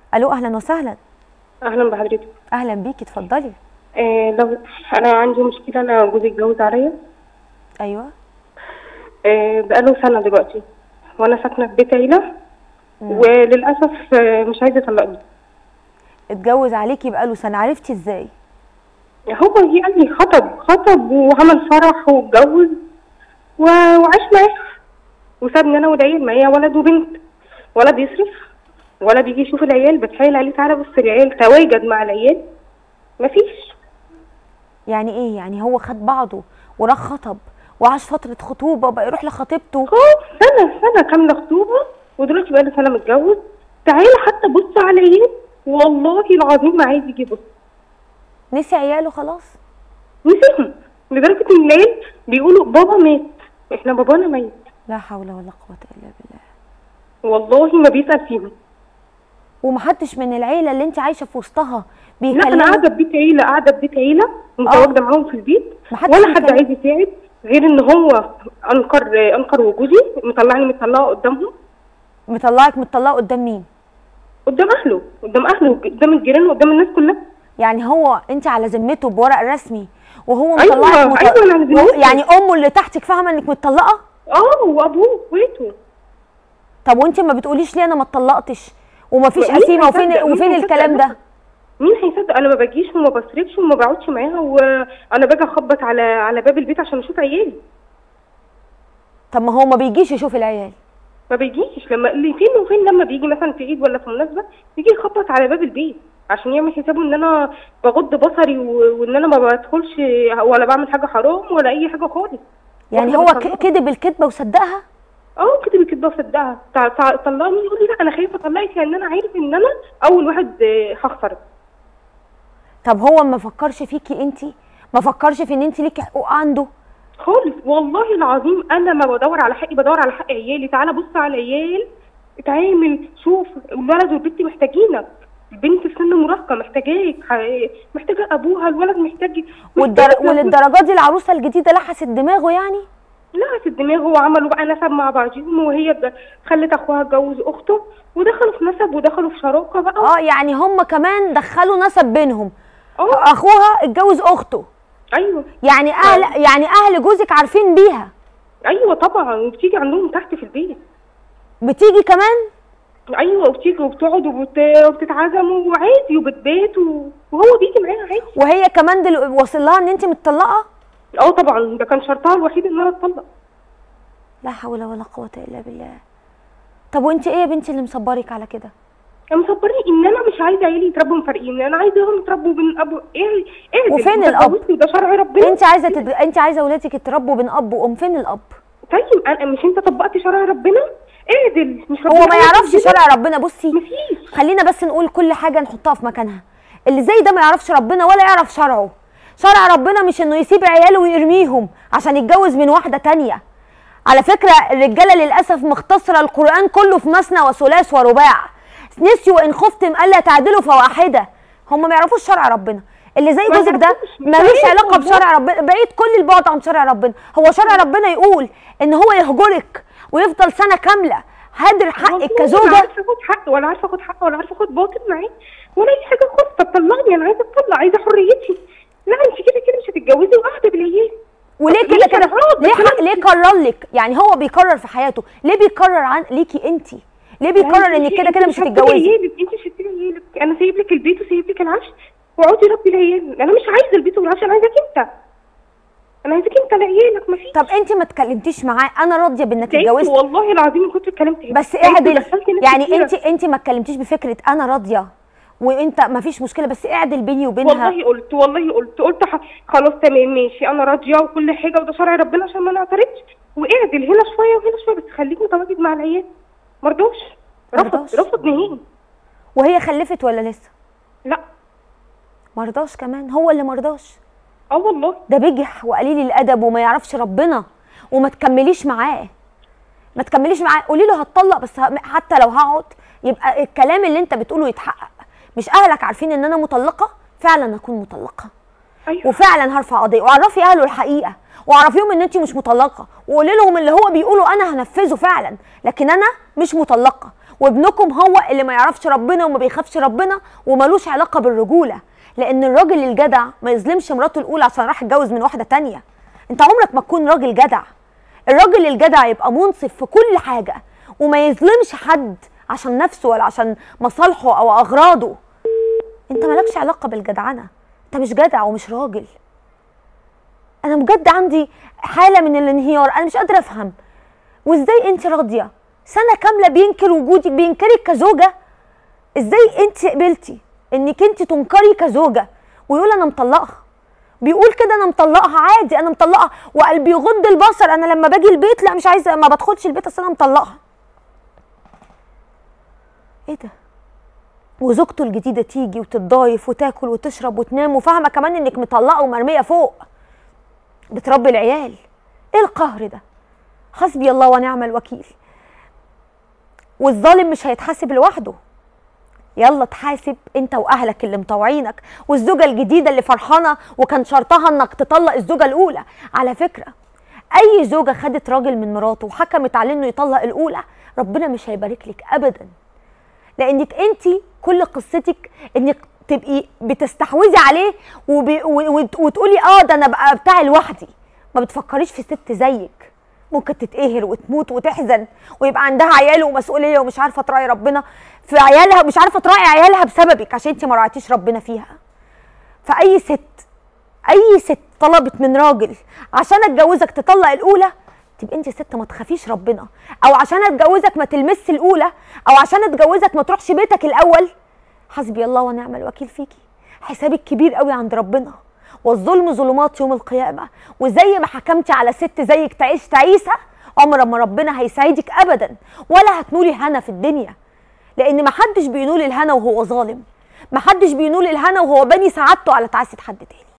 الو اهلا وسهلا اهلا بحضرتك اهلا بيكي اتفضلي آه لو انا عندي مشكله انا جوزي اتجوز عليا ايوه آه بقاله سنه دلوقتي وانا ساكنه في بيت عيله وللاسف آه مش عايز يطلقني اتجوز عليكي بقاله سنه عرفتي ازاي هو جه قال لي خطب خطب وعمل فرح واتجوز و- وعاش معايا وسابني انا والعيال معايا ولد وبنت ولد يصرف ولد يجي يشوف العيال بتحايل عليه تعالى بص العيال تواجد مع العيال مفيش يعني ايه يعني هو خد بعضه وراح خطب وعاش فتره خطوبه وبقى يروح لخطيبته اه سنة سنة كاملة خطوبة ودلوقتي بقى سنة متجوز تعالى حتى بص على العيال والله العظيم ما عايز يجي يبص نسي عياله خلاص نسيهم لدرجة ان العيال بيقولوا بابا مات احنا بابانا ميت لا حول ولا قوه الا بالله والله ما بيسأل فيهم ومحدش من العيله اللي انت عايشه في وسطها لا انا بيكلموا قاعدة في بيت عيلة قاعدة في بيت عيلة متواجدة معاهم في البيت محدش ولا حد بيكلم. عايز يساعد غير ان هو انكر انكر وجودي مطلعني مطلعه قدامهم مطلعك مطلقه قدام مين قدام اهله قدام اهله قدام الجيران وقدام الناس كلها يعني هو انت على ذمته بورق رسمي وهو أيوة، مطلعك مط... أيوة، أنا على وهو- ذمته. يعني امه اللي تحتك فاهمه انك متطلقه اه وابوه واخواته طب وانت ما بتقوليش ليه انا ما اتطلقتش ومفيش مين قسيمه وفين هيصدق؟ مين وفين هيصدق الكلام ده؟ ده مين هيصدق انا ما باجيش وما بصرفش وما بقعدش معاها وانا باجي اخبط على على باب البيت عشان اشوف عيالي طب ما هو ما بيجيش يشوف العيال ما بيجيش لما اللي فين وفين لما بيجي مثلا في عيد ولا في مناسبه يجي يخبط على باب البيت عشان يعمل حسابه ان انا بغض بصري و- وان انا ما بدخلش ولا بعمل حاجه حرام ولا اي حاجه خالص يعني واحدة هو بتطلقها. ك- كذب الكذبه وصدقها اه كده كده بصدقها تع- تع- طلقني يقول لي لا انا خايفه اطلقك لان انا عارف ان انا اول واحد آه، هخسرك طب هو ما فكرش فيكي انت ما فكرش في ان انت ليكي حقوق عنده خالص والله العظيم انا ما بدور على حقي بدور على حق عيالي تعالى بص على العيال اتعامل شوف الولد والبنت محتاجينك البنت في سن مراهقه محتاجاك ح- محتاجه ابوها الولد محتاج والدر... محتاج- وللدرجه دي العروسه الجديده لحست دماغه يعني لا في الدماغ وعملوا بقى نسب مع بعضهم وهي ب- خلت اخوها اتجوز اخته ودخلوا في نسب ودخلوا في شراكه بقى اه يعني هم كمان دخلوا نسب بينهم اه اخوها اتجوز اخته ايوه يعني اهل يعني اهل جوزك عارفين بيها ايوه طبعا وبتيجي عندهم تحت في البيت بتيجي كمان ايوه وبتيجي وبتقعد وبت- وبتتعزم وعادي وبتبات و- وهو بيجي معاها عادي وهي كمان دل... واصل لها ان انت متطلقه اه طبعا ده كان شرطها الوحيد ان انا اتطلق لا حول ولا قوه الا بالله طب وانت ايه يا بنتي اللي مصبرك على كده كان مصبرني ان انا مش عايزه عيالي يتربوا مفارقين انا عايزاهم يتربوا بين ابو ايه ايه وفين الأب؟ ده شرع ربنا انت عايزه تد... انت عايزه ولادك يتربوا بين اب وام فين الاب طيب انا مش انت طبقت شرع ربنا اعدل مش هو ربنا ما عايز يعرفش كده؟ شرع ربنا بصي مفيش خلينا بس نقول كل حاجه نحطها في مكانها اللي زي ده ما يعرفش ربنا ولا يعرف شرعه شرع ربنا مش انه يسيب عياله ويرميهم عشان يتجوز من واحده تانية على فكره الرجاله للاسف مختصره القران كله في مثنى وثلاث ورباع نسيوا ان خفتم الا تعدلوا فواحده هم ما يعرفوش شرع ربنا اللي زي ما جوزك ده يعرفوش، مش ملوش عارف علاقه والله. بشرع ربنا بعيد كل البعد عن شرع ربنا هو شرع ربنا يقول ان هو يهجرك ويفضل سنه كامله هدر حقك والله لا كزوجه عارفه اخد حق ولا عارفه اخد حق ولا عارفه اخد باطل معاه ولا اي حاجه خالص طب طلقني انا عايزه اتطلق عايزه حريتي لا انت كده كده مش هتتجوزي وقاعده بالعيال وليه طب كده ليه كده شرعات؟ ليه بس ح- ليه قرر لك يعني هو بيقرر في حياته ليه بيقرر عن ليكي انت ليه بيقرر انك كده كده مش هتتجوزي عيالك انت مش هتسيبي عيالك انا سايب لك البيت وسايب لك العفش واقعدي ربي العيال انا مش عايزه البيت والعفش انا عايزاك انت انا عايزاك انت لعيالك مفيش طب انت ما اتكلمتيش معاه انا راضيه بانك تعبت اتجوزتي والله العظيم كنت اتكلمت بس تعبت اعدل ودخلت ناس يعني كتيرة. انت انت ما اتكلمتيش بفكره انا راضيه وانت ما فيش مشكله بس اعدل بيني وبينها والله قلت والله قلت قلت ح- خلاص تمام ماشي انا راضيه وكل حاجه وده شرع ربنا عشان ما نعترضش واعدل هنا شويه وهنا شويه بس خليك متواجد مع العيال مرضوش رفض مرضاش. رفض نهائي وهي خلفت ولا لسه لا مرضاش كمان هو اللي مرضاش اه والله ده بجح وقليل الادب وما يعرفش ربنا وما تكمليش معاه ما تكمليش معاه قولي له هتطلق بس ه- حتى لو هقعد يبقى الكلام اللي انت بتقوله يتحقق مش اهلك عارفين ان انا مطلقه فعلا اكون مطلقه ايوه وفعلا هرفع قضيه وعرفي اهله الحقيقه وعرفيهم ان انت مش مطلقه وقولي لهم اللي هو بيقوله انا هنفذه فعلا لكن انا مش مطلقه وابنكم هو اللي ما يعرفش ربنا وما بيخافش ربنا وملوش علاقه بالرجوله لان الراجل الجدع ما يظلمش مراته الاولى عشان راح يتجوز من واحده تانية انت عمرك ما تكون راجل جدع الراجل الجدع يبقى منصف في كل حاجه وما يظلمش حد عشان نفسه ولا عشان مصالحه او اغراضه انت مالكش علاقه بالجدعنه انت مش جدع ومش راجل انا بجد عندي حاله من الانهيار انا مش قادره افهم وازاي انت راضيه سنه كامله بينكر وجودك بينكرك كزوجه ازاي انت قبلتي انك انت تنكري كزوجه ويقول انا مطلقها بيقول كده انا مطلقها عادي انا مطلقها وقلبي يغض البصر انا لما باجي البيت لا مش عايزه ما بدخلش البيت اصل انا مطلقها ايه ده وزوجته الجديده تيجي وتتضايف وتاكل وتشرب وتنام وفاهمه كمان انك مطلقه ومرميه فوق بتربي العيال ايه القهر ده حسبي الله ونعم الوكيل والظالم مش هيتحاسب لوحده يلا تحاسب انت واهلك اللي مطوعينك والزوجه الجديده اللي فرحانه وكان شرطها انك تطلق الزوجه الاولى على فكره اي زوجه خدت راجل من مراته وحكمت عليه انه يطلق الاولى ربنا مش هيبارك لك ابدا لانك انت كل قصتك انك تبقي بتستحوذي عليه وبي وت- وتقولي اه ده انا بقى بتاعي لوحدي ما بتفكريش في ست زيك ممكن تتقهر وتموت وتحزن ويبقى عندها عيال ومسؤوليه ومش عارفه تراعي ربنا في عيالها مش عارفه تراعي عيالها بسببك عشان انت ما راعيتيش ربنا فيها فاي ست اي ست طلبت من راجل عشان اتجوزك تطلق الاولى تبقى انت ست ما تخافيش ربنا او عشان اتجوزك ما تلمس الاولى او عشان اتجوزك ما تروحش بيتك الاول حسبي الله ونعم الوكيل فيكي حسابك كبير قوي عند ربنا والظلم ظلمات يوم القيامه وزي ما حكمتي على ست زيك تعيش تعيسه عمر ما ربنا هيساعدك ابدا ولا هتنولي هنا في الدنيا لان ما حدش بينول الهنا وهو ظالم ما حدش بينول الهنا وهو بني سعادته على تعاسه حد تاني